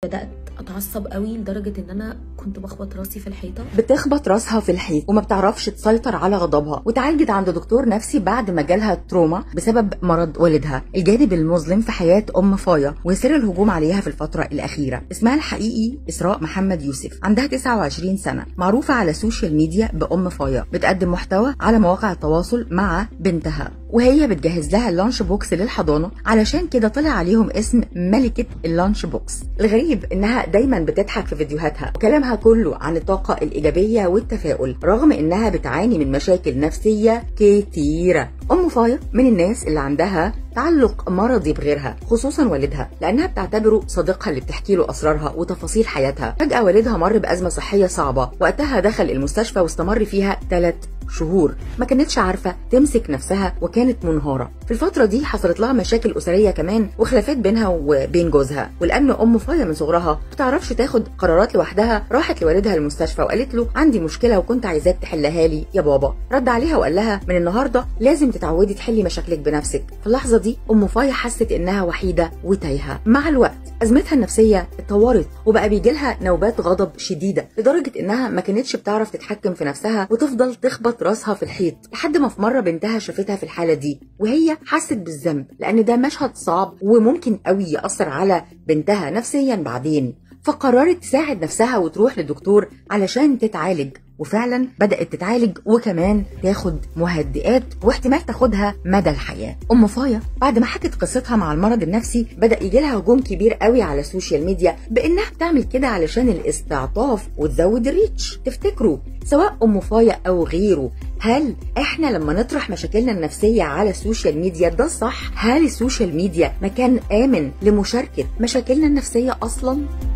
بدات اتعصب قوي لدرجه ان انا كنت بخبط راسي في الحيطه بتخبط راسها في الحيط وما بتعرفش تسيطر على غضبها وتعالجت عند دكتور نفسي بعد ما جالها تروما بسبب مرض والدها الجانب المظلم في حياة أم فايا وسر الهجوم عليها في الفترة الأخيرة اسمها الحقيقي إسراء محمد يوسف عندها 29 سنة معروفة على السوشيال ميديا بأم فايا بتقدم محتوى على مواقع التواصل مع بنتها وهي بتجهز لها اللانش بوكس للحضانة علشان كده طلع عليهم اسم ملكة اللانش بوكس الغريب انها دايما بتضحك في فيديوهاتها وكلامها كله عن الطاقة الإيجابية والتفاؤل رغم انها بتعاني من مشاكل نفسية كتيرة أم فايا من الناس اللي عندها تعلق مرضي بغيرها خصوصا والدها لانها بتعتبره صديقها اللي بتحكي له اسرارها وتفاصيل حياتها فجاه والدها مر بازمه صحيه صعبه وقتها دخل المستشفى واستمر فيها ثلاث شهور ما كانتش عارفه تمسك نفسها وكانت منهاره في الفتره دي حصلت لها مشاكل اسريه كمان وخلافات بينها وبين جوزها ولان ام فايا من صغرها ما بتعرفش تاخد قرارات لوحدها راحت لوالدها المستشفى وقالت له عندي مشكله وكنت عايزاك تحلها لي يا بابا رد عليها وقال لها من النهارده لازم تتعودي تحلي مشاكلك بنفسك في اللحظه دي ام فايا حست انها وحيده وتايهه مع الوقت ازمتها النفسيه اتطورت وبقى بيجي لها نوبات غضب شديده لدرجه انها ما كانتش بتعرف تتحكم في نفسها وتفضل تخبط راسها في الحيط لحد ما في مره بنتها شافتها في الحاله دي وهي حست بالذنب لان ده مشهد صعب وممكن قوي ياثر على بنتها نفسيا بعدين فقررت تساعد نفسها وتروح لدكتور علشان تتعالج وفعلا بدأت تتعالج وكمان تاخد مهدئات واحتمال تاخدها مدى الحياة أم فايا بعد ما حكت قصتها مع المرض النفسي بدأ يجي لها هجوم كبير قوي على السوشيال ميديا بإنها بتعمل كده علشان الاستعطاف وتزود الريتش تفتكروا سواء أم فايا أو غيره هل احنا لما نطرح مشاكلنا النفسية على السوشيال ميديا ده صح؟ هل السوشيال ميديا مكان آمن لمشاركة مشاكلنا النفسية أصلاً؟